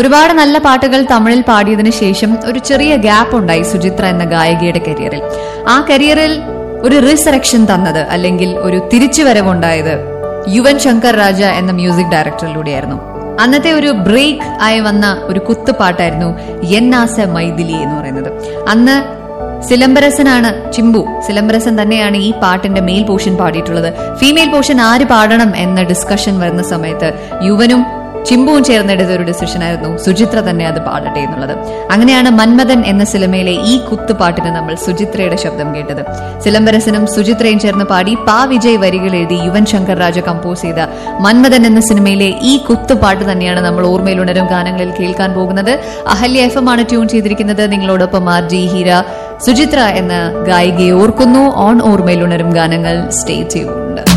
ഒരുപാട് നല്ല പാട്ടുകൾ തമിഴിൽ പാടിയതിനു ശേഷം ഒരു ചെറിയ ഗ്യാപ്പ് ഉണ്ടായി സുചിത്ര എന്ന ഗായികയുടെ കരിയറിൽ ആ കരിയറിൽ ഒരു റിസറക്ഷൻ തന്നത് അല്ലെങ്കിൽ ഒരു തിരിച്ചുവരവുണ്ടായത് യുവൻ ശങ്കർ രാജ എന്ന മ്യൂസിക് ഡയറക്ടറിലൂടെയായിരുന്നു അന്നത്തെ ഒരു ബ്രേക്ക് ആയി വന്ന ഒരു കുത്തുപാട്ടായിരുന്നു എന്നാസ മൈഥിലി എന്ന് പറയുന്നത് അന്ന് സിലംബരസനാണ് ചിമ്പു സിലംബരസൻ തന്നെയാണ് ഈ പാട്ടിന്റെ മെയിൽ പോർഷൻ പാടിയിട്ടുള്ളത് ഫീമെയിൽ പോർഷൻ ആര് പാടണം എന്ന ഡിസ്കഷൻ വരുന്ന സമയത്ത് യുവനും ചിമ്പുവും ചേർന്നെടുത്ത ഒരു ഡിസിഷൻ ആയിരുന്നു സുചിത്ര തന്നെ അത് പാടട്ടെ എന്നുള്ളത് അങ്ങനെയാണ് മന്മഥൻ എന്ന സിനിമയിലെ ഈ കുത്തുപാട്ടിന് നമ്മൾ സുചിത്രയുടെ ശബ്ദം കേട്ടത് സിലംബരസനും സുചിത്രയും ചേർന്ന് പാടി പാ വിജയ് വരികൾ എഴുതി യുവൻ ശങ്കർ രാജ കമ്പോസ് ചെയ്ത മന്മഥൻ എന്ന സിനിമയിലെ ഈ കുത്തുപാട്ട് തന്നെയാണ് നമ്മൾ ഓർമ്മയിലുണരും ഗാനങ്ങളിൽ കേൾക്കാൻ പോകുന്നത് അഹല്യ എഫ് എം ആണ് ട്യൂൺ ചെയ്തിരിക്കുന്നത് നിങ്ങളോടൊപ്പം ആർ ജി ഹീര സുചിത്ര എന്ന ഗായികയെ ഓർക്കുന്നു ഓൺ ഓർമ്മയിലുണരും ഗാനങ്ങൾ സ്റ്റേ ചെയ്യുന്നുണ്ട്